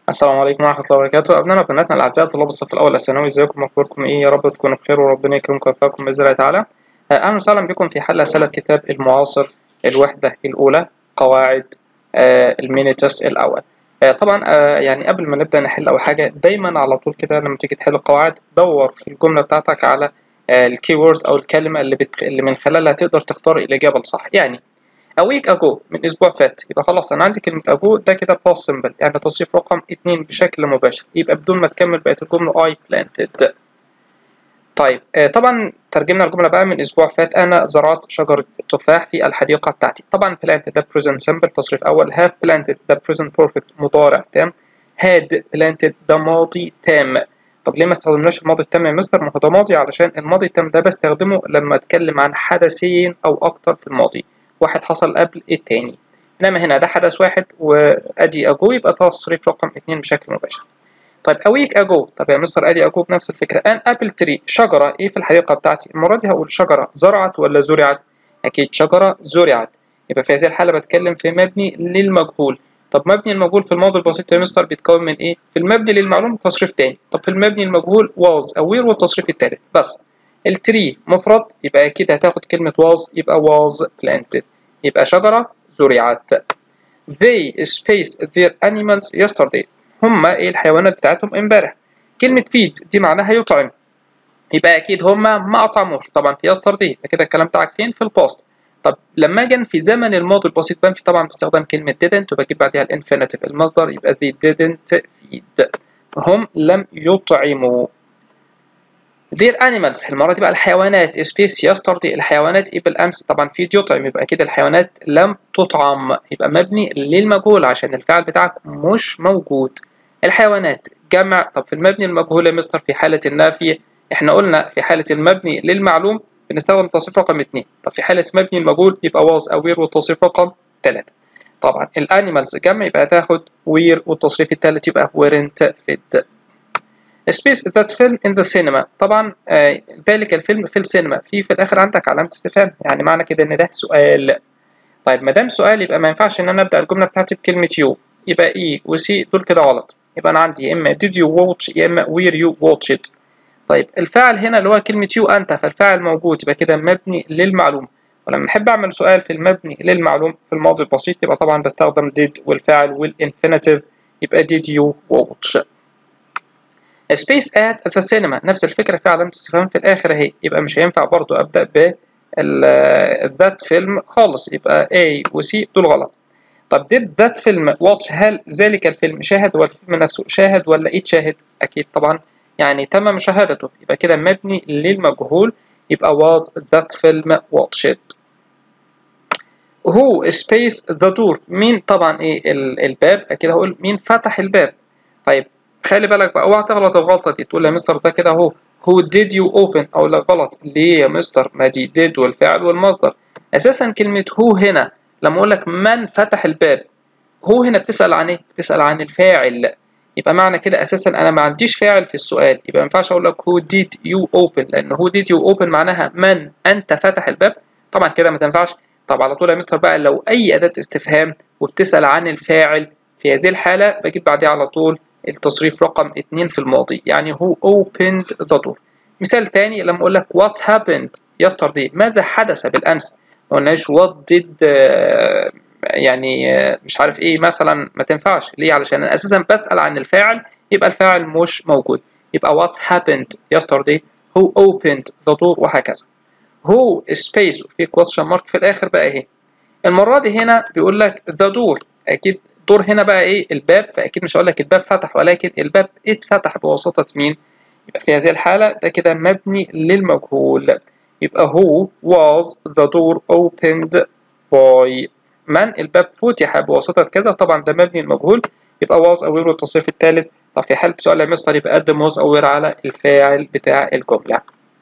السلام عليكم ورحمة الله وبركاته أبنائنا وبناتنا الأعزاء طلاب الصف الأول الثانوي ازيكم أخباركم إيه يا رب تكونوا بخير وربنا يكرمكم ويوفقكم بإذن الله تعالى أهلا وسهلا بكم في حل أسئلة كتاب المعاصر الوحدة الأولى قواعد آه المينيتس الأول آه طبعا آه يعني قبل ما نبدأ نحل أول حاجة دايما على طول كده لما تيجي تحل القواعد دور في الجملة بتاعتك على الكي وورد أو الكلمة اللي, بت... اللي من خلالها تقدر تختار الإجابة الصح يعني a week ago من أسبوع فات يبقى خلاص أنا عندي كلمة ago ده كده past simple يعني تصريف رقم اتنين بشكل مباشر يبقى بدون ما تكمل بقية الجملة I planted طيب آه طبعا ترجمنا الجملة بقى من أسبوع فات أنا زرعت شجرة تفاح في الحديقة بتاعتي طبعا planted ده present simple تصريف أول have planted ده present perfect مضارع تام had planted ده ماضي تام طب ليه ما استخدمناش الماضي التام يا مستر ما هو ده ماضي علشان الماضي التام ده بستخدمه لما اتكلم عن حدثين او اكتر في الماضي واحد حصل قبل التاني انما هنا ده حدث واحد وادي اجو يبقى تصريف رقم اتنين بشكل مباشر طيب اويك اجو طب يا مستر ادي اجو بنفس الفكره ان ابل تري شجره ايه في الحديقه بتاعتي المره دي هقول شجره زرعت ولا زرعت اكيد شجره زرعت يبقى في هذه الحاله بتكلم في مبني للمجهول طب مبني المجهول في الماضي البسيط يا مستر بيتكون من ايه في المبني للمعلوم تصريف تاني طب في المبني المجهول was aware والتصريف التالت بس التري مفرد يبقى اكيد هتاخد كلمه was يبقى was planted يبقى شجره زرعت they spaced their animals yesterday هما ايه الحيوانات بتاعتهم امبارح كلمه feed دي معناها يطعم يبقى اكيد هما ما اطعموش طبعا في yesterday كده الكلام بتاعك فين في الباست طب لما اجي في زمن الماضي البسيط بنفي طبعا باستخدام كلمة didn't وبجيب بعدها الانفينيتيف المصدر يبقى they didn't feed هم لم يطعموا their animals المرة دي بقى الحيوانات space yesterday الحيوانات ايه بالامس طبعا feed يطعم يبقى كده الحيوانات لم تطعم يبقى مبني للمجهول عشان الفعل بتاعك مش موجود الحيوانات جمع طب في المبني المجهول يا مستر في حالة النافي احنا قلنا في حالة المبني للمعلوم بنستخدم تصريف رقم 2 طب في حالة مبني المجهول يبقى was أو where والتصريف رقم 3 طبعا الانيمالز جمع يبقى تاخد where والتصريف الثالث يبقى weren't fed space that film in the cinema طبعا آه ذلك الفيلم في السينما في في الاخر عندك علامة استفهام يعني معنى كده ان ده سؤال طيب ما دام سؤال يبقى ما ينفعش ان انا ابدا الجملة بتاعتي بكلمة يو يبقى اي وسي دول كده غلط يبقى انا عندي يا اما did you watch يا اما where you watch it طيب الفاعل هنا اللي هو كلمة يو أنت فالفاعل موجود يبقى كده مبني للمعلوم ولما أحب أعمل سؤال في المبني للمعلوم في الماضي البسيط يبقى طبعا بستخدم did والفاعل والinfinitive يبقى did you watch space at the cinema نفس الفكرة في علامة استفهام في الآخر أهي يبقى مش هينفع برضو أبدأ ب that فيلم خالص يبقى A و C دول غلط طب did that فيلم watch هل ذلك الفيلم شاهد ولا الفيلم نفسه شاهد ولا إيه شاهد أكيد طبعا يعني تم مشاهدته يبقى كده مبني للمجهول يبقى was that film watched who space the door مين طبعا ايه الباب اكيد هقول مين فتح الباب طيب خلي بالك بقى اوعى تغلط الغلطه دي تقول يا مستر ده كده اهو who did you open او لا غلط ليه يا مستر ما دي did والفعل والمصدر اساسا كلمه who هنا لما اقول لك من فتح الباب هو هنا بتسال عن ايه بتسال عن الفاعل يبقى معنى كده اساسا انا ما عنديش فاعل في السؤال يبقى ما ينفعش اقول لك who did you open لان who did you open معناها من انت فتح الباب طبعا كده ما تنفعش طب على طول يا مستر بقى لو اي اداه استفهام وبتسال عن الفاعل في هذه الحاله بجيب بعدها على طول التصريف رقم 2 في الماضي يعني who opened the door مثال تاني لما اقول لك what happened yesterday ماذا حدث بالامس ما قلناش what did uh, يعني مش عارف ايه مثلا ما تنفعش ليه علشان انا اساسا بسال عن الفاعل يبقى الفاعل مش موجود يبقى what happened yesterday who opened the door وهكذا who space في question mark في الاخر بقى اهي المره دي هنا بيقول لك the door اكيد دور هنا بقى ايه الباب فاكيد مش هقول لك الباب فتح ولكن الباب اتفتح بواسطه مين يبقى في هذه الحاله ده كده مبني للمجهول يبقى who was the door opened by من الباب فتح بواسطة كذا طبعا ده مبني المجهول يبقى was aware التصريف الثالث طب في حالة سؤال يا مستر يبقى قدم was aware على الفاعل بتاع الجملة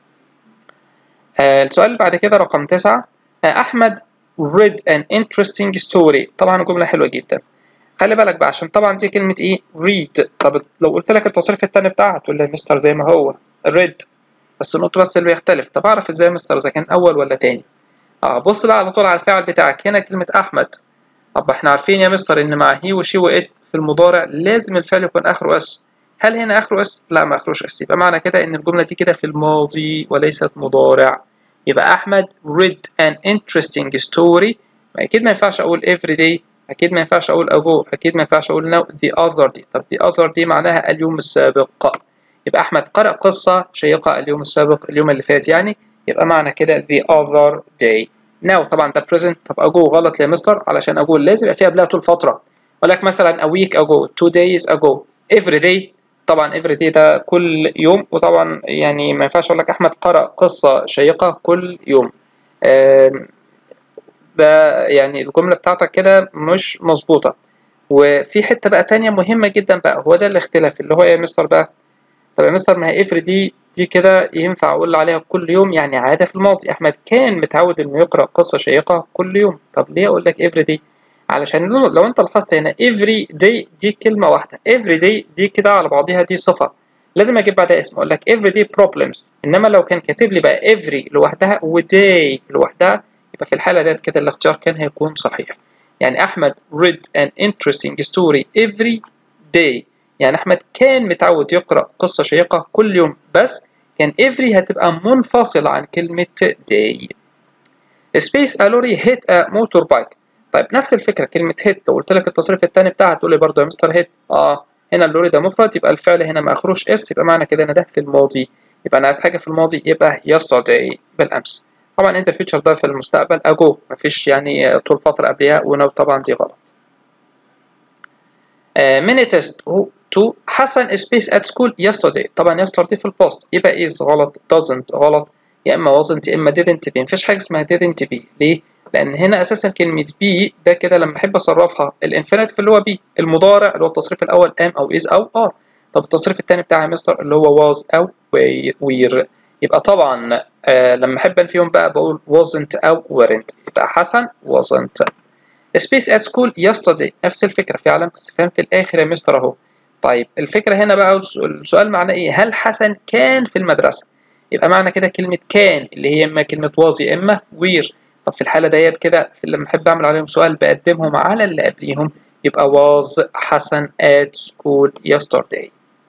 آه السؤال اللي بعد كده رقم تسعة آه أحمد read an interesting story طبعا جملة حلوة جدا خلي بالك بقى عشان طبعا دي كلمة ايه read طب لو قلت لك التصريف الثاني بتاعها تقول لي مستر زي ما هو read بس النقطة بس اللي بيختلف طب أعرف ازاي مستر إذا كان أول ولا تاني اه بص بقى على طول على الفعل بتاعك هنا كلمة أحمد طب احنا عارفين يا مستر إن مع هي وشي وإت في المضارع لازم الفعل يكون اخره اس هل هنا اخره اس لا ما اخروش اس يبقى معنى كده ان الجمله دي كده في الماضي وليست مضارع يبقى احمد read an interesting story اكيد ما ينفعش اقول every day اكيد ما ينفعش اقول ago اكيد ما ينفعش اقول now the other day طب the other day معناها اليوم السابق يبقى احمد قرأ قصة شيقة اليوم السابق اليوم اللي فات يعني يبقى معنى كده the other day now طبعا ده present طب ago غلط يا مستر علشان ago لازم يبقى فيها قبلها طول فترة اقول لك مثلا a week ago two days ago every day طبعا every day ده كل يوم وطبعا يعني ما ينفعش اقول لك احمد قرأ قصة شيقة كل يوم ده يعني الجملة بتاعتك كده مش مظبوطة وفي حتة بقى تانية مهمة جدا بقى هو ده الاختلاف اللي هو ايه يا مستر بقى طب يا مستر ما هي افرض دي دي كده ينفع اقول عليها كل يوم يعني عادة في الماضي احمد كان متعود انه يقرأ قصة شيقة كل يوم طب ليه اقول لك every day علشان لو انت لاحظت هنا every day دي كلمة واحدة every day دي كده على بعضها دي صفة لازم اجيب بعدها اسم اقول لك every day problems انما لو كان كاتب لي بقى every لوحدها وday لوحدها يبقى في الحالة ديت كده الاختيار كان هيكون صحيح يعني أحمد read an interesting story every day يعني أحمد كان متعود يقرأ قصة شيقة كل يوم بس كان every هتبقى منفصلة عن كلمة day space a lorry hit a motorbike طيب نفس الفكرة كلمة hit لو قلت لك التصريف الثاني بتاعها تقول لي برضه يا مستر hit اه هنا اللوري ده مفرد يبقى الفعل هنا ما اخروش اس يبقى معنى كده ان ده في الماضي يبقى انا عايز حاجة في الماضي يبقى yesterday بالامس طبعا انت فيتشر ده في المستقبل اجو مفيش يعني طول فتره قبلها ونو طبعا دي غلط ميني تيست 2 حسن سبيس ات سكول yesterday طبعا yesterday في البوست يبقى is غلط doesn't غلط يا اما wasn't يا اما didn't be مفيش حاجه اسمها didn't be ليه لان هنا اساسا كلمه be ده كده لما احب اصرفها الانفينيتيف اللي هو be المضارع اللي هو التصريف الاول am او is او are طب التصريف الثاني بتاعها مستر اللي هو was او were يبقى طبعا آه لما احب انفيهم بقى بقول wasn't او weren't يبقى حسن wasn't space at school yesterday نفس الفكره في علامه استفهام في الاخر يا مستر اهو طيب الفكره هنا بقى السؤال معناه ايه هل حسن كان في المدرسه يبقى معنى كده كلمه كان اللي هي اما كلمه was يا اما were طب في الحاله ديت كده لما احب اعمل عليهم سؤال بقدمهم على اللي قبليهم يبقى was حسن at school yesterday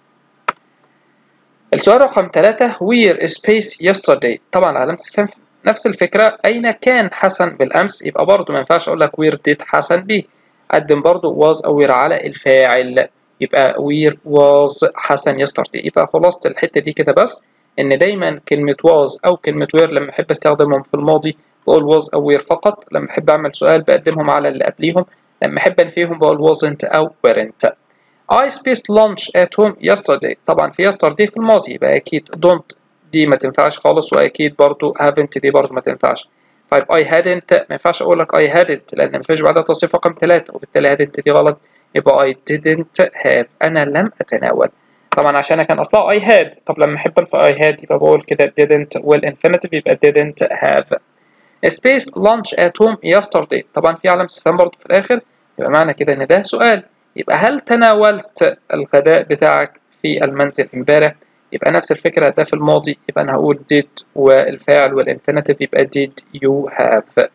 السؤال رقم ثلاثة where space yesterday طبعا علامة استفهام نفس الفكرة أين كان حسن بالأمس يبقى برضه ما ينفعش أقول لك where did حسن be قدم برضه was أو where على الفاعل يبقى where was حسن yesterday يبقى خلاصة الحتة دي كده بس إن دايما كلمة was أو كلمة where لما أحب أستخدمهم في الماضي بقول was أو where فقط لما أحب أعمل سؤال بقدمهم على اللي قبليهم لما أحب أنفيهم بقول wasn't أو weren't I spaced lunch at home yesterday طبعا في yesterday في الماضي يبقى أكيد don't دي ما تنفعش خالص وأكيد برضو haven't دي برضو ما تنفعش طيب I hadn't ما ينفعش أقول لك I hadn't لأن ما فيش بعدها تصريف رقم ثلاثة وبالتالي hadn't دي غلط يبقى I didn't have أنا لم أتناول طبعا عشان كان أصلها I had طب لما أحب أنفع I had يبقى بقول كده didn't والinfinitive يبقى didn't have space lunch at home yesterday طبعا في علامة استفهام برضو في الآخر يبقى معنى كده إن ده سؤال يبقى هل تناولت الغداء بتاعك في المنزل امبارح يبقى نفس الفكرة ده في الماضي يبقى أنا هقول did والفاعل والinfinitive يبقى did you have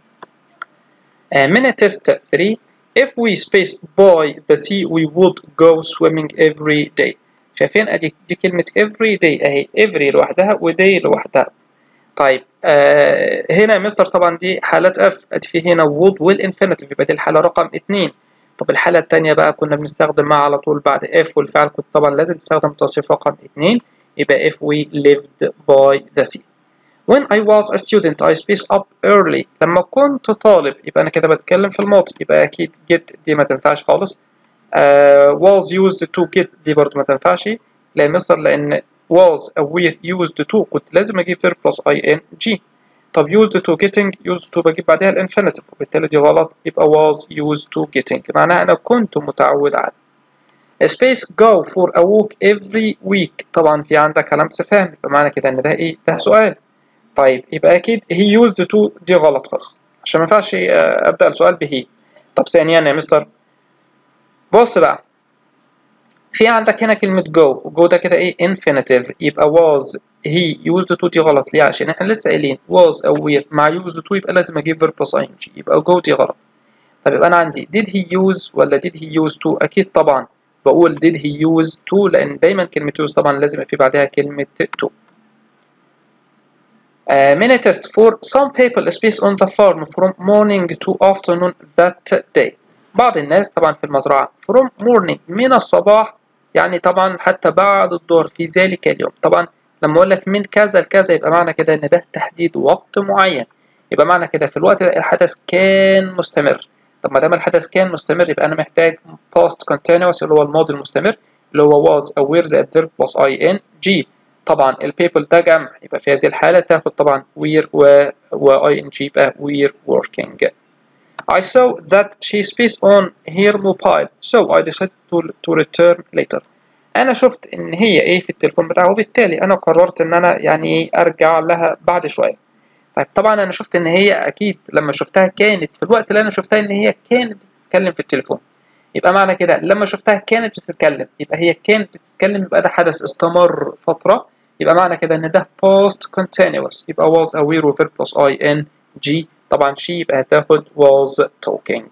uh, minute test 3 if we space by the sea we would go swimming every day شايفين ادي دي كلمة every day اهي every لوحدها وday لوحدها طيب آه هنا مستر طبعا دي حالات اف ادي في هنا would والinfinitive يبقى دي الحالة رقم 2 طب الحالة التانية بقى كنا بنستخدم مع على طول بعد if والفعل كنت طبعا لازم تستخدم تصريف رقم 2 يبقى if we lived by the sea when I was a student I spaced up early لما كنت طالب يبقى أنا كده بتكلم في الماضي يبقى أكيد get دي ما تنفعش خالص uh, was used to get دي برضه ما تنفعش لأن مصر لأن was أو were used to كنت لازم أجيب verb plus ing طب used to getting used to بجيب بعدها الانفينيتيف وبالتالي دي غلط يبقى was used to getting معناها أنا كنت متعود على space go for a walk every week طبعا في عندك علامة استفهام يبقى معنى كده إن ده إيه ده سؤال طيب يبقى أكيد he used to دي غلط خالص عشان ما ينفعش أبدأ السؤال به طب ثانيا يا مستر بص بقى في عندك هنا كلمة go go ده كده ايه infinitive يبقى was he used to دي غلط ليه عشان احنا لسه قايلين was أو were مع used to يبقى لازم اجيب verb plus ing يبقى go دي غلط طب يبقى انا عندي did he use ولا did he use to اكيد طبعا بقول did he use to لان دايما كلمه use طبعا لازم يبقى في بعدها كلمه to Uh, many test for some people space on the farm from morning to afternoon that day بعض الناس طبعا في المزرعة from morning من الصباح يعني طبعا حتى بعد الظهر في ذلك اليوم طبعا لما اقول لك من كذا لكذا يبقى معنى كده ان ده تحديد وقت معين يبقى معنى كده في الوقت ده الحدث كان مستمر طب ما دام الحدث كان مستمر يبقى انا محتاج past continuous اللي هو الماضي المستمر اللي هو was او were the adverb plus ing طبعا البيبل ده جمع يبقى في هذه الحالة تاخد طبعا we're و, و ing يبقى we're working I saw that she speaks on her mobile so I decided to, to return later أنا شفت إن هي إيه في التليفون بتاعها وبالتالي أنا قررت إن أنا يعني أرجع لها بعد شوية طيب طبعا أنا شفت إن هي أكيد لما شفتها كانت في الوقت اللي أنا شفتها إن هي كانت بتتكلم في التليفون يبقى معنى كده لما شفتها كانت بتتكلم يبقى هي كانت بتتكلم يبقى ده حدث استمر فترة يبقى معنى كده ان ده past continuous يبقى was aware و verb plus ing طبعا she يبقى هتاخد was talking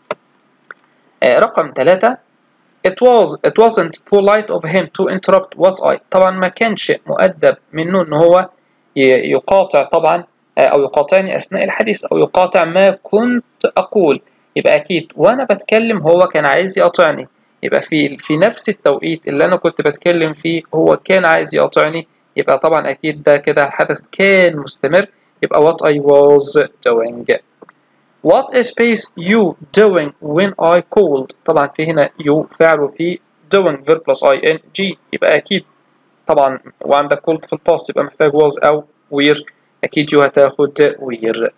آه رقم ثلاثة it was it wasn't polite of him to interrupt what I طبعا ما كانش مؤدب منه ان هو يقاطع طبعا او يقاطعني اثناء الحديث او يقاطع ما كنت اقول يبقى اكيد وانا بتكلم هو كان عايز يقاطعني يبقى في في نفس التوقيت اللي انا كنت بتكلم فيه هو كان عايز يقاطعني يبقى طبعا أكيد ده كده الحدث كان مستمر يبقى what I was doing what space you doing when I called طبعا في هنا you فعل وفي doing verb plus ing يبقى أكيد طبعا وعندك called في الباست يبقى محتاج was أو were أكيد you هتاخد were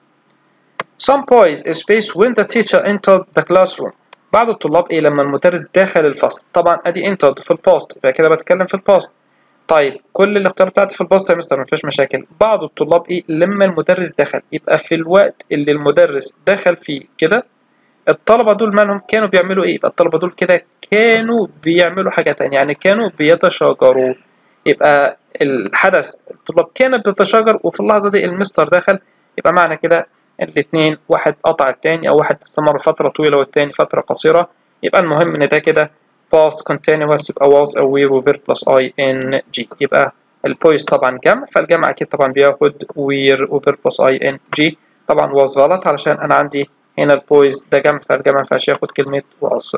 some boys space when the teacher entered the classroom بعض الطلاب ايه لما المدرس دخل الفصل طبعا ادي entered في الباست يبقى كده بتكلم في الباست طيب كل الاختيارات بتاعتي في الباست يا مستر مفيش مشاكل بعض الطلاب ايه لما المدرس دخل يبقى في الوقت اللي المدرس دخل فيه كده الطلبة دول مالهم كانوا بيعملوا ايه يبقى الطلبة دول كده كانوا بيعملوا حاجة تانية يعني كانوا بيتشاجروا يبقى الحدث الطلاب كانت بتتشاجر وفي اللحظة دي المستر دخل يبقى معنى كده الاتنين واحد قطع التاني او واحد استمر فترة طويلة والتاني فترة قصيرة يبقى المهم ان ده كده past continuous يبقى was aware و verb plus ing يبقى البويز طبعا جمع فالجمع أكيد طبعا بياخد were و verb plus ing طبعا was غلط علشان أنا عندي هنا البويز ده جمع فالجمع مينفعش ياخد كلمة was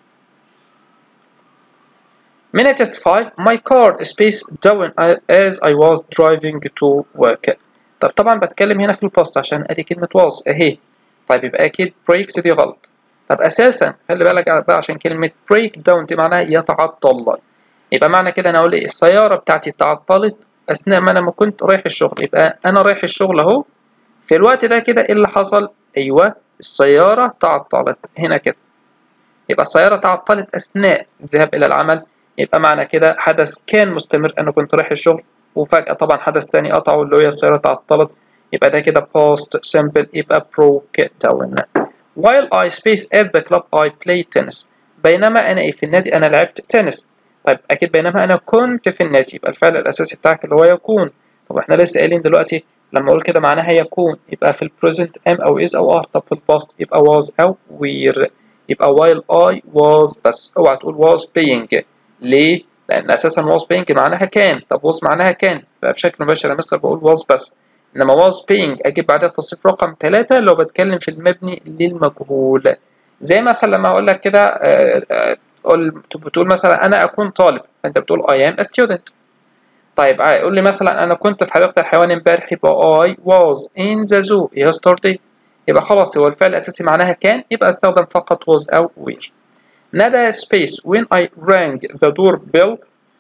Minute test 5 My car space down as I was driving to work طب طبعا بتكلم هنا في الباست عشان ادي كلمة was اهي طيب يبقى اكيد breaks دي غلط طب اساسا خلي بالك بقى عشان كلمه بريك داون دي معناها يتعطل يبقى معنى كده انا اقول ايه السياره بتاعتي تعطلت اثناء ما انا ما كنت رايح الشغل يبقى انا رايح الشغل اهو في الوقت ده كده ايه اللي حصل ايوه السياره تعطلت هنا كده يبقى السياره تعطلت اثناء الذهاب الى العمل يبقى معنى كده حدث كان مستمر انا كنت رايح الشغل وفجاه طبعا حدث تاني قطعه اللي هي السياره تعطلت يبقى ده كده past simple يبقى broke down while I space at the club I play tennis بينما أنا إيه في النادي أنا لعبت تنس طيب أكيد بينما أنا كنت في النادي يبقى الفعل الأساسي بتاعك اللي هو يكون طب إحنا لسه قايلين دلوقتي لما أقول كده معناها يكون يبقى في البريزنت am أو is أو are طب في الباست يبقى was أو were يبقى while I was بس اوعى تقول was playing ليه؟ لأن أساسا was playing معناها كان طب was معناها كان يبقى بشكل مباشر يا مستر بقول was بس انما was paying اجيب بعدها تصريف رقم 3 لو بتكلم في المبني للمجهول زي مثلا لما اقول لك كده بتقول مثلا انا اكون طالب فانت بتقول I am a student طيب قول لي مثلا انا كنت في حديقه الحيوان امبارح يبقى I was in the zoo yesterday يبقى خلاص هو الفعل الاساسي معناها كان يبقى استخدم فقط was او were ندى space when I rang the doorbell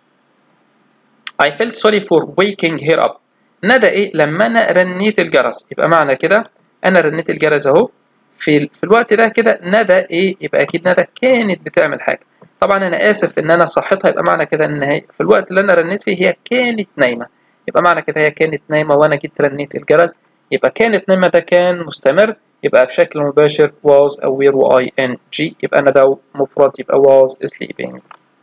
I felt sorry for waking her up ندى ايه لما انا رنيت الجرس يبقى معنى كده انا رنيت الجرس اهو في, في الوقت ده كده ندى ايه يبقى اكيد ندى كانت بتعمل حاجه طبعا انا اسف ان انا صحيتها يبقى معنى كده ان هي في الوقت اللي انا رنيت فيه هي كانت نايمه يبقى معنى كده هي كانت نايمه وانا جيت رنيت الجرس يبقى كانت نايمه ده كان مستمر يبقى بشكل مباشر was aware و ing يبقى انا ده مفرد يبقى was sleeping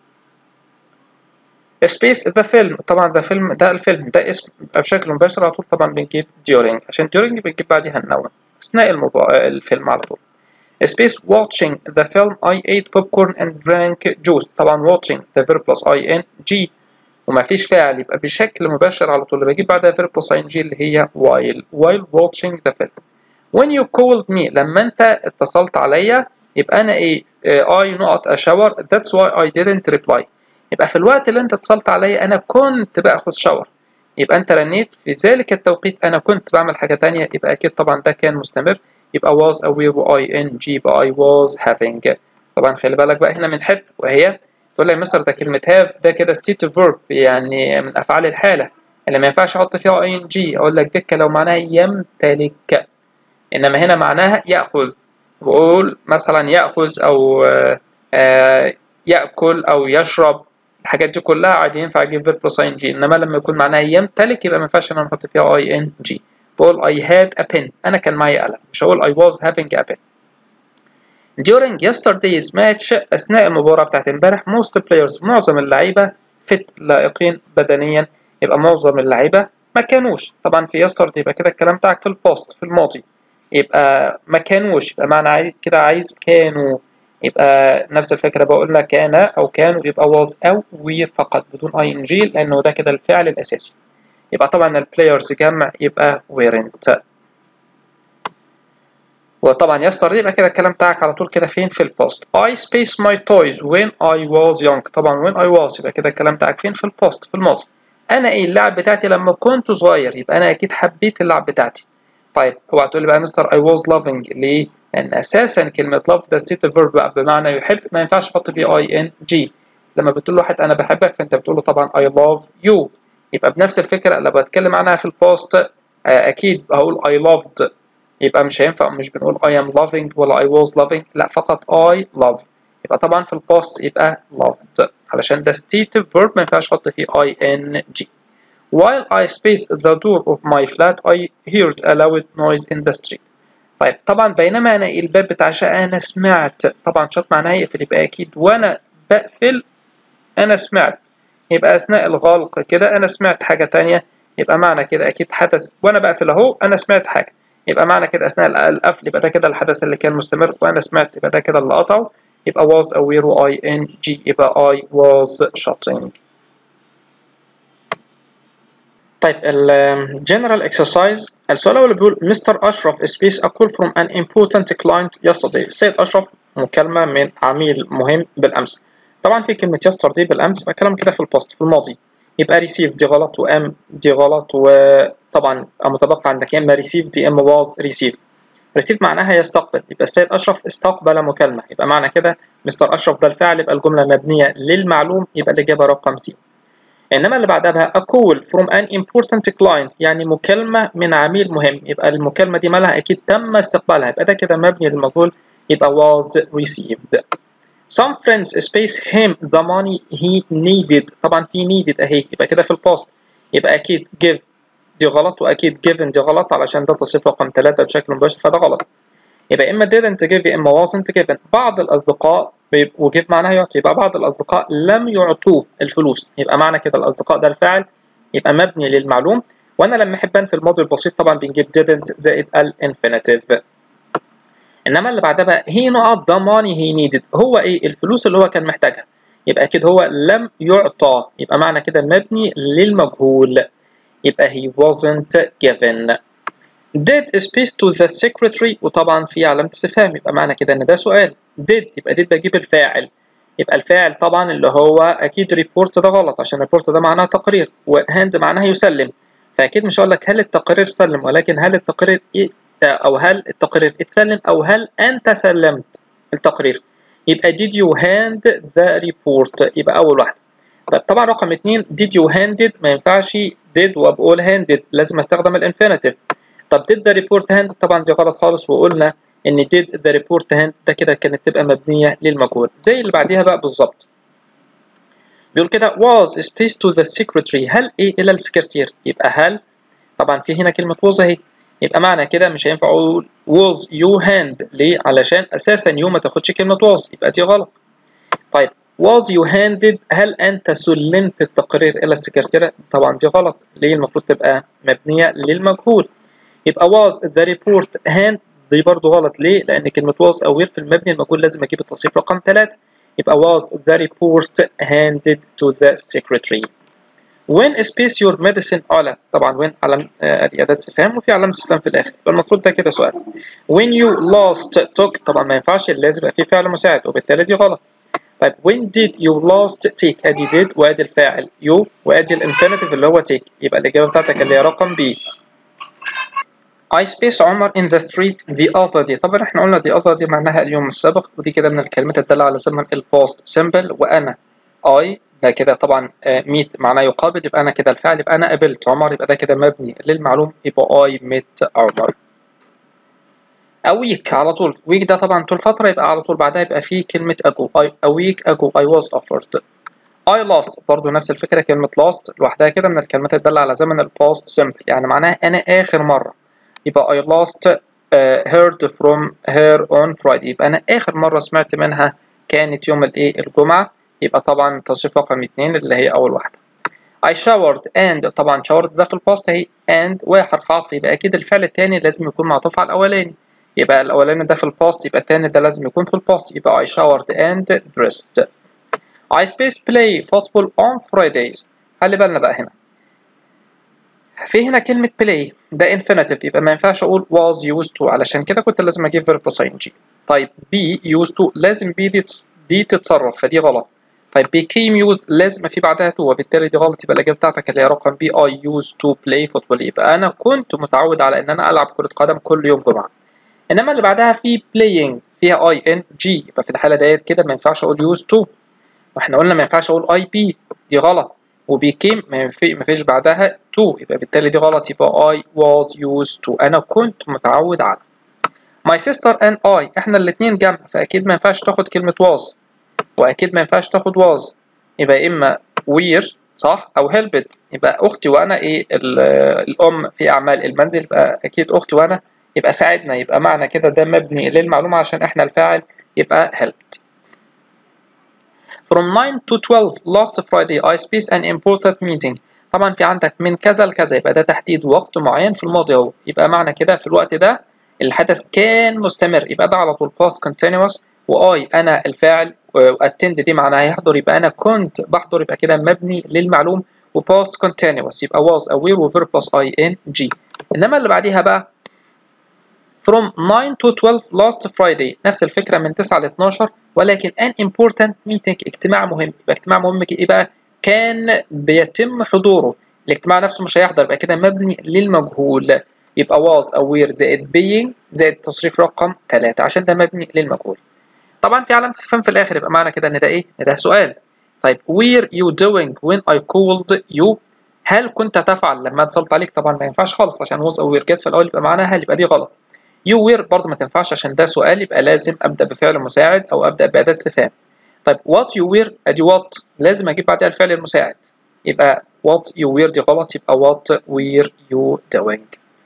سبيس ذا فيلم طبعا ده فيلم ده الفيلم ده اسم بشكل مباشر على طول طبعا بنجيب during عشان during بنجيب بعديها النون اثناء المبا... الفيلم على طول space watching the film I ate popcorn and drank juice طبعا watching the verb plus ing وما فيش فاعل يبقى بشكل مباشر على طول بجيب بعدها verb plus ing اللي هي while while watching the film when you called me لما انت اتصلت عليا يبقى انا ايه I نقط اشاور that's why I didn't reply يبقى في الوقت اللي انت اتصلت عليا انا كنت باخد شاور يبقى انت رنيت في ذلك التوقيت انا كنت بعمل حاجة تانية يبقى اكيد طبعا ده كان مستمر يبقى was aware و ing يبقى I was having طبعا خلي بالك بقى هنا من حتة وهي تقول لي يا مستر ده كلمة have ده كده stative verb يعني من أفعال الحالة اللي ما ينفعش أحط فيها ing أقول لك دكة لو معناها يمتلك إنما هنا معناها يأخذ بقول مثلا يأخذ أو آه يأكل أو يشرب الحاجات دي كلها عادي ينفع أجيب verb plus ing إنما لما يكون معناها يمتلك يبقى ما ينفعش إن أنا أحط فيها ing بقول I had a pen أنا كان معي قلم مش هقول I was having a pen during yesterday's match أثناء المباراة بتاعت امبارح most players معظم اللعيبة fit لائقين بدنيا يبقى معظم اللعيبة ما كانوش طبعا في yesterday يبقى كده الكلام بتاعك في البوست في الماضي يبقى ما كانوش يبقى معنى كده عايز كانوا يبقى نفس الفكرة بقول لك كان أو كانوا يبقى was أو were فقط بدون ing لأنه ده كده الفعل الأساسي يبقى طبعا البلايرز جمع يبقى weren't وطبعا yesterday يبقى كده الكلام بتاعك على طول كده فين في البوست I space my toys when I was young طبعا when I was يبقى كده الكلام بتاعك فين في البوست في الماضي انا ايه اللعب بتاعتي لما كنت صغير يبقى انا اكيد حبيت اللعب بتاعتي طيب اوعى تقول لي بقى مستر I was loving ليه لان اساسا كلمه love ده state verb بقى بمعنى يحب ما ينفعش احط فيه ing لما بتقول له واحد انا بحبك فانت بتقول له طبعا I love you يبقى بنفس الفكره اللي بتكلم عنها في البوست اكيد هقول I loved يبقى مش هينفع مش بنقول I am loving ولا I was loving لا فقط I love يبقى طبعا في البوست يبقى loved علشان ده stative verb ما ينفعش احط فيه ing while I spaced the door of my flat I heard a loud noise in the street طيب طبعا بينما انا الباب بتاع شقة انا سمعت طبعا شط معناها يقفل يبقى اكيد وانا بقفل انا سمعت يبقى اثناء الغلق كده انا سمعت حاجة تانية يبقى معنى كده اكيد حدث وانا بقفل اهو انا سمعت حاجة يبقى معنى كده اثناء القفل يبقى ده كده الحدث اللي كان مستمر وانا سمعت يبقى ده كده اللي قطعه يبقى was aware و ing يبقى I was shutting طيب ال general exercise السؤال الأول بيقول مستر أشرف space a call from an important client yesterday السيد أشرف مكالمة من عميل مهم بالأمس طبعا في كلمة yesterday بالأمس يبقى كلام كده في البوست في الماضي يبقى receive دي غلط وام دي غلط وطبعا متبقى عندك يا اما receive دي اما was received receive معناها يستقبل يبقى السيد أشرف استقبل مكالمة يبقى معنى كده مستر أشرف ده الفعل يبقى الجملة مبنية للمعلوم يبقى الإجابة رقم سي إنما اللي بعدها بقى a call from an important client يعني مكالمة من عميل مهم يبقى المكالمة دي مالها أكيد تم استقبالها يبقى ده كده مبني للمجهول يبقى was received some friends space him the money he needed طبعا في needed أهي يبقى كده في البوست يبقى أكيد give دي غلط وأكيد given دي غلط علشان ده تصريف رقم ثلاثة بشكل مباشر فده غلط يبقى إما didn't give يا إما wasn't given بعض الأصدقاء وجيب معناها يعطي يبقى بعض الأصدقاء لم يعطوه الفلوس يبقى معنى كده الأصدقاء ده الفاعل يبقى مبني للمعلوم وأنا لما أحب في الماضي البسيط طبعا بنجيب didn't زائد الانفينيتيف إنما اللي بعدها بقى he نقط the money he needed هو إيه الفلوس اللي هو كان محتاجها يبقى أكيد هو لم يعطى يبقى معنى كده مبني للمجهول يبقى he wasn't given did space to the secretary وطبعا في علامة استفهام يبقى معنى كده ان ده سؤال did يبقى did بجيب الفاعل يبقى الفاعل طبعا اللي هو اكيد report ده غلط عشان report ده معناه تقرير وهاند معناها يسلم فاكيد مش هقول لك هل التقرير سلم ولكن هل التقرير او هل التقرير اتسلم او هل انت سلمت التقرير يبقى did you hand the report يبقى اول واحده طيب طبعا رقم اتنين did you handed ما ينفعش did وبقول handed لازم استخدم الانفينيتيف طب did the report hand طبعا دي غلط خالص وقلنا ان did the report hand ده كده كانت تبقى مبنيه للمجهول زي اللي بعديها بقى بالظبط بيقول كده was space to the secretary هل ايه الى السكرتير يبقى هل طبعا في هنا كلمه was اهي يبقى معنى كده مش هينفع اقول was you hand ليه علشان اساسا يو ما تاخدش كلمه was يبقى دي غلط طيب was you handed هل انت سلمت التقرير الى السكرتيره طبعا دي غلط ليه المفروض تبقى مبنيه للمجهول يبقى was the report hand دي برضو غلط ليه؟ لأن كلمة was aware في المبني المجهول لازم أجيب التصريف رقم 3 يبقى was the report handed to the secretary when space your medicine على طبعا when علم ادي اداه استفهام وفي علامه استفهام في الاخر فالمفروض ده كده سؤال when you last took طبعا ما ينفعش لازم يبقى في فعل مساعد وبالتالي دي غلط طيب when did you last take ادي did وادي الفاعل you وادي الانفينيتيف اللي هو take يبقى الاجابه بتاعتك اللي هي رقم B I space عمر in the street the other day طبعا احنا قلنا the other day معناها اليوم السابق ودي كده من الكلمات الدالة على زمن البوست simple وانا I ده كده طبعا meet معناه يقابل يبقى انا كده الفعل يبقى انا قابلت عمر يبقى ده كده مبني للمعلوم يبقى I met عمر a week على طول week ده طبعا طول فترة يبقى على طول بعدها يبقى فيه كلمة ago I, a week ago I was offered I lost برضو نفس الفكرة كلمة lost لوحدها كده من الكلمات الدالة على زمن البوست simple يعني معناها أنا آخر مرة يبقى I lost uh, heard from her on Friday يبقى أنا آخر مرة سمعت منها كانت يوم الإيه الجمعة يبقى طبعا تصريف رقم اتنين اللي هي أول واحدة I showered and طبعا showered ده في الباست اهي and وحرف عطف يبقى أكيد الفعل التاني لازم يكون معطوف على الأولاني يبقى الأولاني ده في الباست يبقى التاني ده لازم يكون في الباست يبقى I showered and dressed I space play football on Fridays خلي بالنا بقى هنا في هنا كلمة play ده infinitive يبقى ما ينفعش أقول was used to علشان كده كنت لازم أجيب verb plus ing طيب be used to لازم be دي, دي تتصرف فدي غلط طيب became used لازم في بعدها to وبالتالي دي غلط يبقى الإجابة بتاعتك اللي هي رقم B I used to play football يبقى أنا كنت متعود على إن أنا ألعب كرة قدم كل يوم جمعة إنما اللي بعدها في playing فيها I N G يبقى في الحالة ديت كده ما ينفعش أقول used to واحنا قلنا ما ينفعش أقول I P دي غلط وبيكيم ما فيش بعدها to يبقى بالتالي دي غلط يبقى I was used to أنا كنت متعود على my sister and I احنا الاتنين جمع فأكيد ما ينفعش تاخد كلمة was وأكيد ما ينفعش تاخد was يبقى إما we're صح أو helped يبقى أختي وأنا إيه الأم في أعمال المنزل يبقى أكيد أختي وأنا يبقى ساعدنا يبقى معنى كده ده مبني للمعلومة عشان احنا الفاعل يبقى helped From 9 to 12 last Friday I spaced an important meeting طبعا في عندك من كذا لكذا يبقى ده تحديد وقت معين في الماضي اهو يبقى معنى كده في الوقت ده الحدث كان مستمر يبقى ده على طول past continuous واي انا الفاعل واتند دي معناها يحضر يبقى انا كنت بحضر يبقى كده مبني للمعلوم وباست continuous يبقى was aware و verb plus ing انما اللي بعديها بقى from 9 to 12 last Friday نفس الفكرة من 9 ل 12 ولكن an important meeting اجتماع مهم يبقى اجتماع مهم ايه بقى كان بيتم حضوره الاجتماع نفسه مش هيحضر يبقى كده مبني للمجهول يبقى was aware زائد being زائد تصريف رقم 3 عشان ده مبني للمجهول طبعا في علامة استفهام في الآخر يبقى معنى كده إن ده إيه؟ إن ده سؤال طيب were you doing when I called you هل كنت تفعل لما اتصلت عليك طبعا ما ينفعش خالص عشان was aware جت في الأول يبقى معناها هل يبقى دي غلط you were برضه ما تنفعش عشان ده سؤال يبقى لازم أبدأ بفعل مساعد أو أبدأ بأداة استفهام طيب what you were أدي what لازم أجيب بعدها الفعل المساعد يبقى what you were دي غلط يبقى what were you doing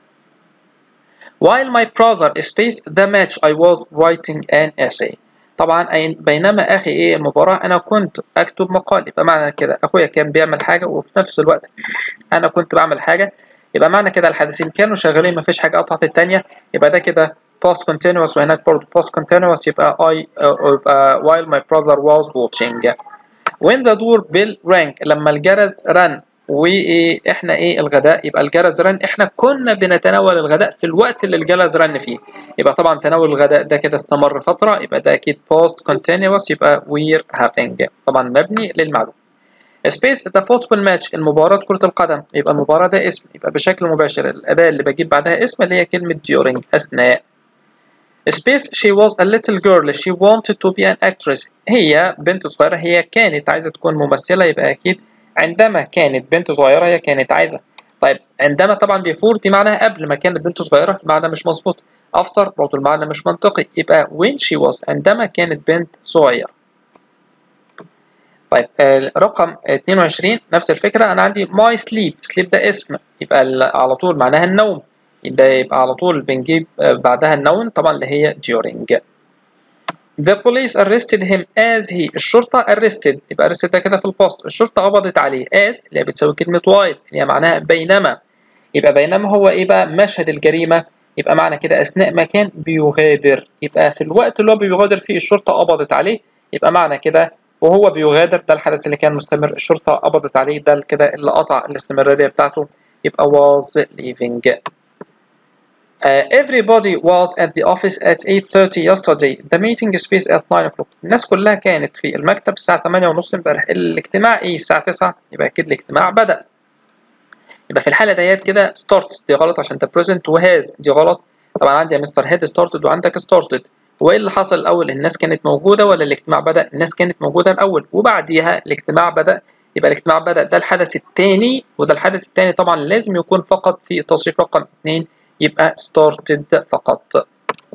While my brother spaced the match I was writing an essay طبعا بينما أخي إيه المباراة أنا كنت أكتب مقال يبقى معنى كده أخويا كان بيعمل حاجة وفي نفس الوقت أنا كنت بعمل حاجة يبقى معنى كده الحدثين كانوا شغالين مفيش حاجة قطعت التانية يبقى ده كده past continuous وهناك برضه past continuous يبقى I uh, while my brother was watching when the door bell rang لما الجرس رن وايه احنا ايه الغداء يبقى الجرس رن احنا كنا بنتناول الغداء في الوقت اللي الجرس رن فيه يبقى طبعا تناول الغداء ده كده استمر فتره يبقى ده اكيد post continuous يبقى we're having طبعا مبني للمعلوم سبيس ذا فوتبول ماتش المباراة كرة القدم يبقى المباراة ده اسم يبقى بشكل مباشر الأداة اللي بجيب بعدها اسم اللي هي كلمة during أثناء سبيس she was a little girl she wanted to be an actress هي بنت صغيرة هي كانت عايزة تكون ممثلة يبقى أكيد عندما كانت بنت صغيرة هي كانت عايزة طيب عندما طبعا بيفور دي معناها قبل ما كانت بنت صغيرة المعنى مش مظبوط after برضه المعنى مش منطقي يبقى when she was عندما كانت بنت صغيرة طيب رقم 22 نفس الفكرة أنا عندي my sleep sleep ده اسم يبقى على طول معناها النوم ده يبقى على طول بنجيب بعدها النون طبعا اللي هي during The police arrested him as he الشرطة arrested يبقى arrested ده كده في البوست الشرطة قبضت عليه as اللي هي بتساوي كلمة while اللي هي معناها بينما يبقى بينما هو إيه بقى مشهد الجريمة يبقى معنى كده اثناء ما كان بيغادر يبقى في الوقت اللي هو بيغادر فيه الشرطه قبضت عليه يبقى معنى كده وهو بيغادر ده الحدث اللي كان مستمر الشرطه قبضت عليه ده كده اللي قطع الاستمراريه بتاعته يبقى was leaving Uh, everybody was at the office at 8:30 yesterday. The meeting space at 9 o'clock. الناس كلها كانت في المكتب الساعة 8:30 امبارح. الاجتماع ايه الساعة 9 يبقى أكيد الاجتماع بدأ. يبقى في الحالة ديت كده starts دي غلط عشان ده present وهاز دي غلط. طبعا عندي يا مستر هيد started وعندك started. هو ايه اللي حصل الأول؟ الناس كانت موجودة ولا الاجتماع بدأ؟ الناس كانت موجودة الأول وبعديها الاجتماع بدأ. يبقى الاجتماع بدأ ده الحدث الثاني وده الحدث الثاني طبعا لازم يكون فقط في تصريف رقم 2 يبقى started فقط.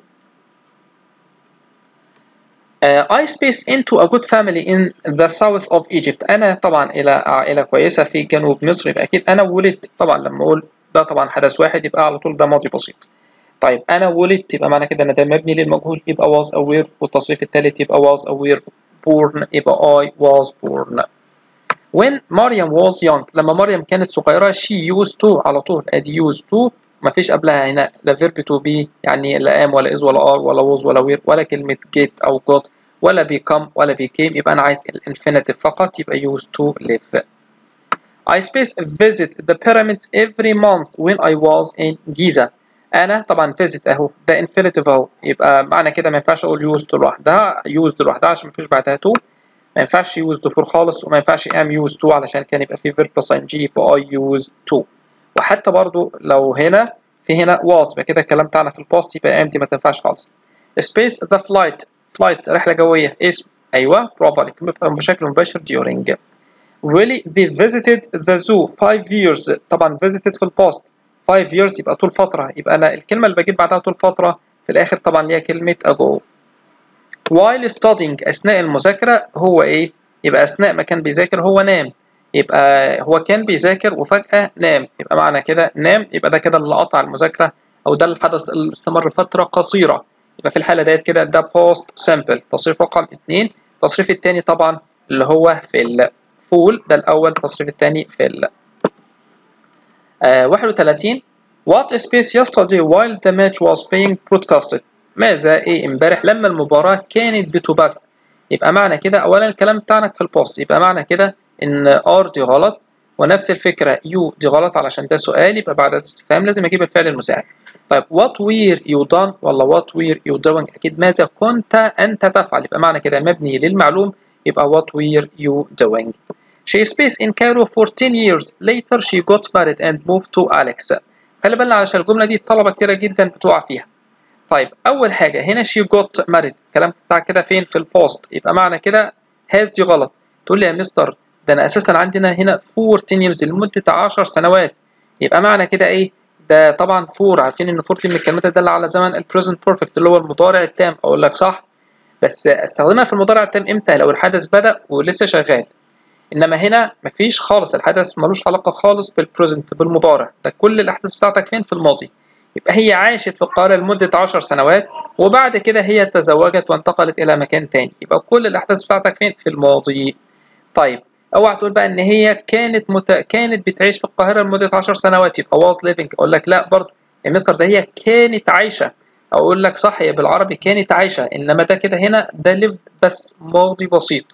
Uh, I spaced into a good family in the south of Egypt. أنا طبعا إلى عائلة كويسة في جنوب مصر يبقى أكيد أنا ولدت طبعا لما أقول ده طبعا حدث واحد يبقى على طول ده ماضي بسيط. طيب أنا ولدت يبقى معنى كده أنا ده مبني للمجهول يبقى was aware والتصريف الثالث يبقى was aware born يبقى I was born. When Maryam was young لما مريم كانت صغيرة she used to على طول أدي used to مفيش قبلها هنا لا فيرب تو بي يعني لا ام ولا از ولا ار ولا ووز ولا وير ولا كلمة جيت أو جوت ولا بيكم ولا بيكيم يبقى أنا عايز الانفينيتيف فقط يبقى used to live. I space visit the pyramids every month when I was in Giza. أنا طبعا visit أهو ده infinitive أهو يبقى معنى كده ما ينفعش أقول used لوحدها used لوحدها عشان مفيش بعدها to ما ينفعش used for خالص وما ينفعش am used to علشان كان يبقى فيه verb plus ing يبقى I used to. وحتى برضو لو هنا في هنا was يبقى كده الكلام بتاعنا في الباست يبقى ام دي ما تنفعش خالص space the flight flight رحلة جوية اسم أيوه برافو عليك بشكل مباشر during really they visited the zoo five years طبعا visited في الباست five years يبقى طول فترة يبقى أنا الكلمة اللي بجيب بعدها طول فترة في الآخر طبعا ليها كلمة ago while studying أثناء المذاكرة هو إيه؟ يبقى أثناء ما كان بيذاكر هو نام يبقى هو كان بيذاكر وفجأة نام يبقى معنى كده نام يبقى ده كده اللي قطع المذاكرة أو ده الحدث اللي استمر فترة قصيرة يبقى في الحالة ديت كده ده post simple تصريف رقم اتنين التصريف التاني طبعا اللي هو في الفول ده الأول التصريف التاني في ال آه 31 What space yesterday while the match was being broadcasted ماذا ايه امبارح لما المباراة كانت بتبث يبقى معنى كده أولا الكلام بتاعنا في البوست يبقى معنى كده ان ار دي غلط ونفس الفكره يو دي غلط علشان ده سؤال يبقى بعد الاستفهام لازم اجيب الفعل المساعد طيب وات وير يو دون ولا وات وير يو دوينج اكيد ماذا كنت انت تفعل يبقى معنى كده مبني للمعلوم يبقى وات وير يو دوينج She spaced in Cairo for 10 years. Later she got married and moved to Alex. خلي بالنا علشان الجملة دي طلبة كتيرة جدا بتقع فيها. طيب أول حاجة هنا she got married. الكلام بتاع كده فين في البوست يبقى معنى كده has دي غلط. تقول لي يا مستر ده انا اساسا عندنا هنا 14 years لمده 10 سنوات يبقى معنى كده ايه ده طبعا فور عارفين ان فور دي من الكلمات تدل على زمن البريزنت بيرفكت اللي هو المضارع التام اقول لك صح بس استخدمها في المضارع التام امتى لو الحدث بدا ولسه شغال انما هنا مفيش خالص الحدث ملوش علاقه خالص بالبريزنت بالمضارع ده كل الاحداث بتاعتك فين في الماضي يبقى هي عاشت في القاهرة لمدة 10 سنوات وبعد كده هي تزوجت وانتقلت إلى مكان تاني يبقى كل الأحداث بتاعتك فين في الماضي طيب اوعى تقول بقى ان هي كانت مت... كانت بتعيش في القاهره لمده 10 سنوات يبقى واز ليفنج اقول لك لا برضه يا مستر ده هي كانت عايشه اقول لك صح هي بالعربي كانت عايشه انما ده كده هنا ده ليف بس ماضي بسيط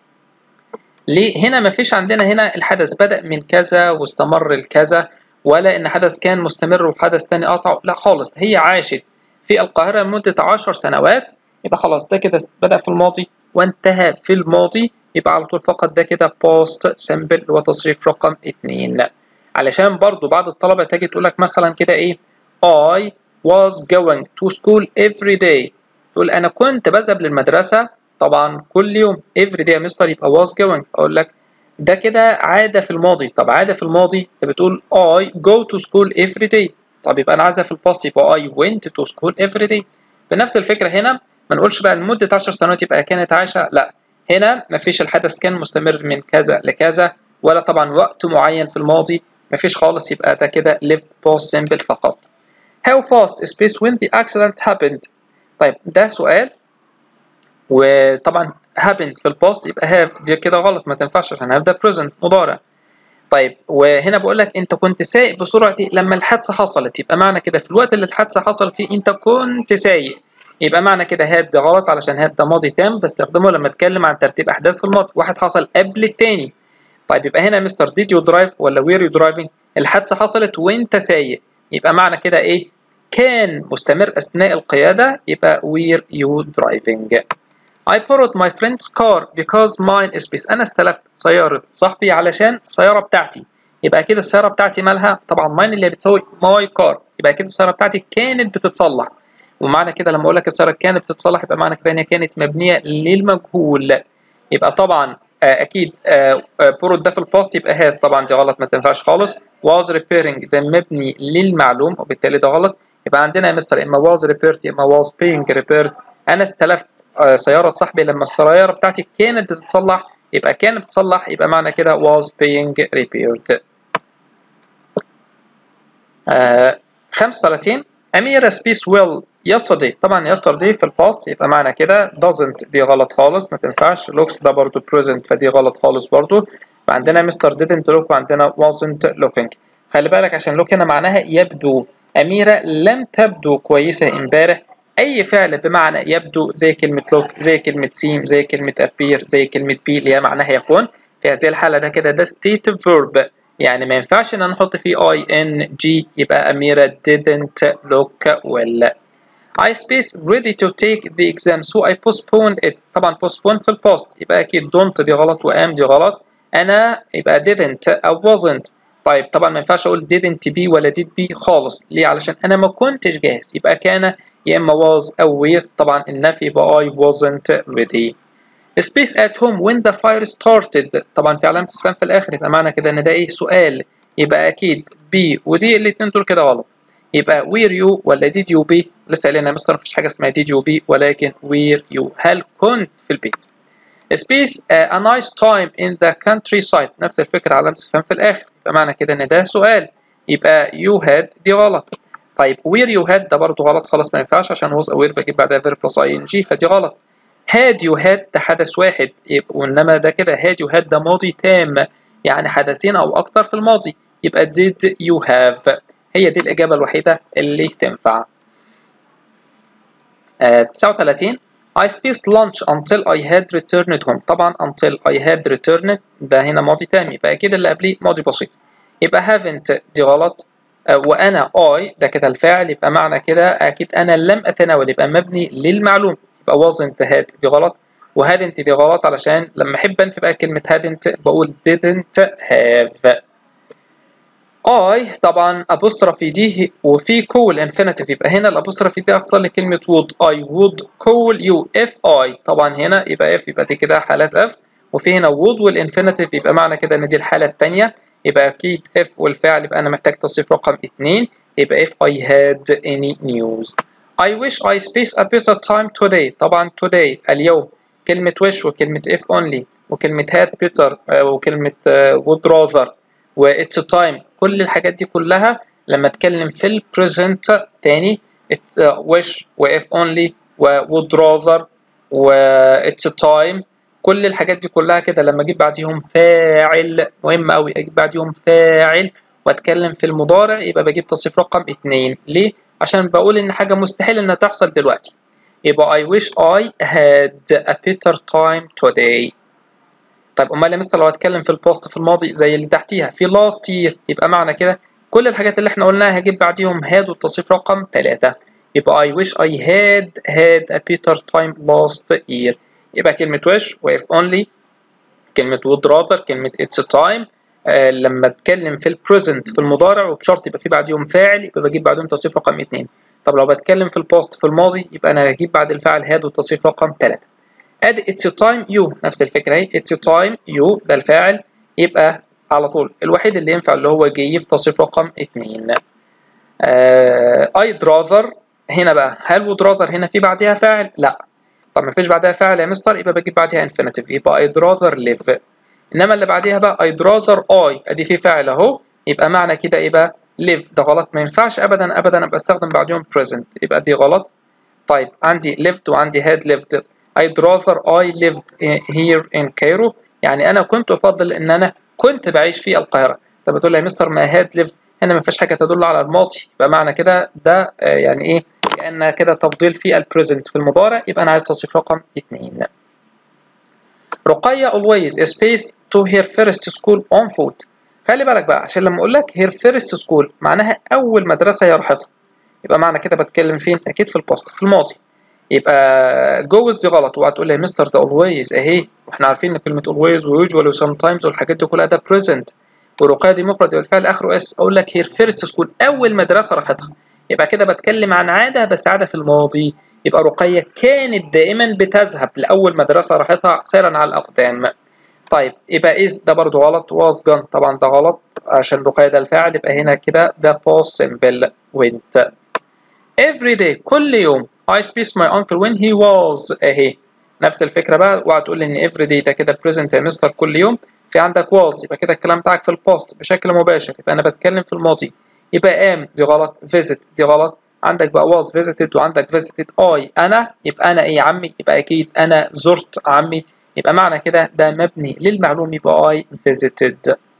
ليه هنا مفيش عندنا هنا الحدث بدا من كذا واستمر لكذا ولا ان حدث كان مستمر وحدث تاني قطع لا خالص هي عاشت في القاهره لمده 10 سنوات يبقى خلاص ده كده بدا في الماضي وانتهى في الماضي يبقى على طول فقط ده كده post simple اللي هو تصريف رقم اتنين علشان برضو بعض الطلبة تيجي تقول لك مثلا كده ايه I was going to school every day تقول أنا كنت بذهب للمدرسة طبعا كل يوم every day يا مستر يبقى was going أقول لك ده كده عادة في الماضي طب عادة في الماضي أنت بتقول I go to school every day طب يبقى أنا عايزها في الباست يبقى I went to school every day بنفس الفكرة هنا ما نقولش بقى لمدة 10 سنوات يبقى كانت عايشة لا هنا مفيش الحدث كان مستمر من كذا لكذا ولا طبعا وقت معين في الماضي مفيش خالص يبقى ده كده live past simple فقط how fast space when the accident happened طيب ده سؤال وطبعا happened في الباست يبقى have دي كده غلط ما تنفعش عشان have ده present مضارع طيب وهنا بقول لك انت كنت سايق بسرعتي لما الحادثه حصلت يبقى معنى كده في الوقت اللي الحادثه حصلت فيه انت كنت سايق يبقى معنى كده هاد ده غلط علشان هاد ده ماضي تام بستخدمه لما اتكلم عن ترتيب احداث في الماضي واحد حصل قبل التاني طيب يبقى هنا مستر ديد يو درايف ولا وير يو درايفنج الحادثه حصلت وانت سايق يبقى معنى كده ايه كان مستمر اثناء القياده يبقى وير يو درايفنج I borrowed my friend's car because mine is best. أنا استلفت سيارة صاحبي علشان السيارة بتاعتي. يبقى أكيد السيارة بتاعتي مالها؟ طبعا mine اللي بتساوي my car. يبقى أكيد السيارة بتاعتي كانت بتتصلح. ومعنى كده لما أقول لك السيارة كانت بتتصلح يبقى معنى كده إن هي كانت مبنية للمجهول. يبقى طبعا أكيد borrowed ده في الباست يبقى has طبعا دي غلط ما تنفعش خالص. was repairing ده مبني للمعلوم وبالتالي ده غلط. يبقى عندنا يا مستر إما was repaired إما was being repaired. أنا استلفت سيارة صاحبي لما السيارة بتاعتي كانت بتتصلح يبقى كانت بتصلح يبقى معنى كده was being repaired. آه 35 أميرة speaks well yesterday طبعا yesterday في الباست يبقى معنى كده doesn't دي غلط خالص ما تنفعش looks ده برضو present فدي غلط خالص برضو عندنا مستر didn't look وعندنا wasn't looking خلي بالك عشان look هنا معناها يبدو أميرة لم تبدو كويسة امبارح اي فعل بمعنى يبدو زي كلمه لوك زي كلمه سيم زي كلمه appear زي كلمه بي اللي هي معناها يكون في هذه الحاله ده كده ده stative verb يعني ما ينفعش ان انا احط فيه اي ان جي يبقى اميره didn't look well I space ready to take the exam so I postponed it طبعا postpone في البوست يبقى اكيد don't دي غلط وام دي غلط انا يبقى didn't او wasn't طيب طبعا ما ينفعش اقول didn't be ولا did be خالص ليه علشان انا ما كنتش جاهز يبقى كان يا اما was او were طبعا النفي يبقى I wasn't ready space at home when the fire started طبعا في علامة استفهام في الآخر يبقى معنى كده إن ده إيه سؤال يبقى أكيد be ودي الاتنين دول كده غلط يبقى were you ولا did you be لسه قايلين يا مستر مفيش حاجة اسمها did you be ولكن were you هل كنت في البيت space uh, a nice time in the countryside نفس الفكرة علامة استفهام في الآخر يبقى معنى كده إن ده سؤال يبقى you had دي غلط طيب where you had ده برضه غلط خلاص ما ينفعش عشان was aware بجيب بعدها verb plus ing فدي غلط had you had ده حدث واحد وانما ده كده had you had ده ماضي تام يعني حدثين او اكتر في الماضي يبقى did you have هي دي الاجابه الوحيده اللي تنفع آه 39 I spaced lunch until I had returned home طبعا until I had returned ده هنا ماضي تام يبقى اكيد اللي قبليه ماضي بسيط يبقى haven't دي غلط وانا I ده كده الفاعل يبقى معنى كده اكيد انا لم اتناول يبقى مبني للمعلوم يبقى wasn't had دي غلط وhadn't دي غلط علشان لما احب انفي بقى كلمة hadn't بقول didn't have I طبعا apostrophe دي وفي call infinitive يبقى هنا الابوستروفي دي اختصار لكلمة would I would call you if I طبعا هنا يبقى if يبقى دي كده حالات if وفي هنا would والانفينيتيف يبقى معنى كده ان دي الحالة الثانية يبقى اكيد if والفعل يبقى انا محتاج تصريف رقم 2 يبقى if I had any news I wish I space a better time today طبعا today اليوم كلمة wish وكلمة if only وكلمة had better وكلمة would rather و it's time كل الحاجات دي كلها لما اتكلم في البريزنت تاني it's wish و if only و would rather و it's time كل الحاجات دي كلها كده لما اجيب بعديهم فاعل مهم قوي اجيب بعديهم فاعل واتكلم في المضارع يبقى بجيب تصريف رقم 2 ليه عشان بقول ان حاجه مستحيل انها تحصل دلوقتي يبقى I wish I had a better time today طيب امال يا مستر لو هتكلم في البوست في الماضي زي اللي تحتيها في last year يبقى معنى كده كل الحاجات اللي احنا قلناها هجيب بعديهم had والتصريف رقم 3 يبقى I wish I had had a better time last year يبقى كلمة wish و if only كلمة would rather كلمة it's time آه لما اتكلم في البريزنت في المضارع وبشرط يبقى في بعديهم فاعل يبقى بجيب بعدهم تصريف رقم 2 طب لو بتكلم في البوست في الماضي يبقى انا هجيب بعد الفعل had والتصريف رقم 3 اد it's time you نفس الفكرة اهي it's time you ده الفاعل يبقى على طول الوحيد اللي ينفع اللي هو جاي في تصريف رقم 2 آه I'd rather هنا بقى هل would rather هنا في بعدها فاعل؟ لا طب ما فيش بعدها فاعل يا مستر يبقى بجيب بعدها infinitive يبقى I'd rather live انما اللي بعديها بقى I'd rather I ادي في فاعل اهو يبقى معنى كده ايه بقى live ده غلط ما ينفعش ابدا ابدا ابقى استخدم بعدهم present يبقى دي غلط طيب عندي lived وعندي had lived I'd rather I lived here in Cairo يعني انا كنت افضل ان انا كنت بعيش في القاهره طب بتقول لي يا مستر ما هاد ليفد هنا ما فيش حاجه تدل على الماضي يبقى معنى كده ده آه يعني ايه كان كده تفضيل في البريزنت في المضارع يبقى انا عايز توصيف رقم 2 رقية always space to her first school on foot خلي بالك بقى عشان لما اقول لك her first school معناها اول مدرسه هي راحتها يبقى معنى كده بتكلم فين اكيد في الباست في الماضي يبقى جوز دي غلط وهتقول لي يا مستر ده always اهي واحنا عارفين ان كلمه always ويوجوال وسمتايمز والحاجات دي كلها ده present ورقية دي مفرد يبقى الفعل اخره اس اقول لك هير فيرست سكول اول مدرسه راحتها يبقى كده بتكلم عن عاده بس عاده في الماضي يبقى رقية كانت دائما بتذهب لأول مدرسة راحتها سيرا على الأقدام طيب يبقى إز ده برضو غلط was gone طبعا ده غلط عشان رقية ده الفاعل يبقى هنا كده ده past simple went every day كل يوم I space my uncle when he was أهي نفس الفكرة بقى وهتقول لي إن every day ده كده present يا مستر كل يوم في عندك was يبقى كده الكلام بتاعك في الباست بشكل مباشر يبقى أنا بتكلم في الماضي يبقى am دي غلط visit دي غلط عندك بقى was visited وعندك visited I أنا يبقى أنا إيه يا عمي يبقى أكيد أنا زرت عمي يبقى معنى كده ده مبني للمعلوم يبقى I visited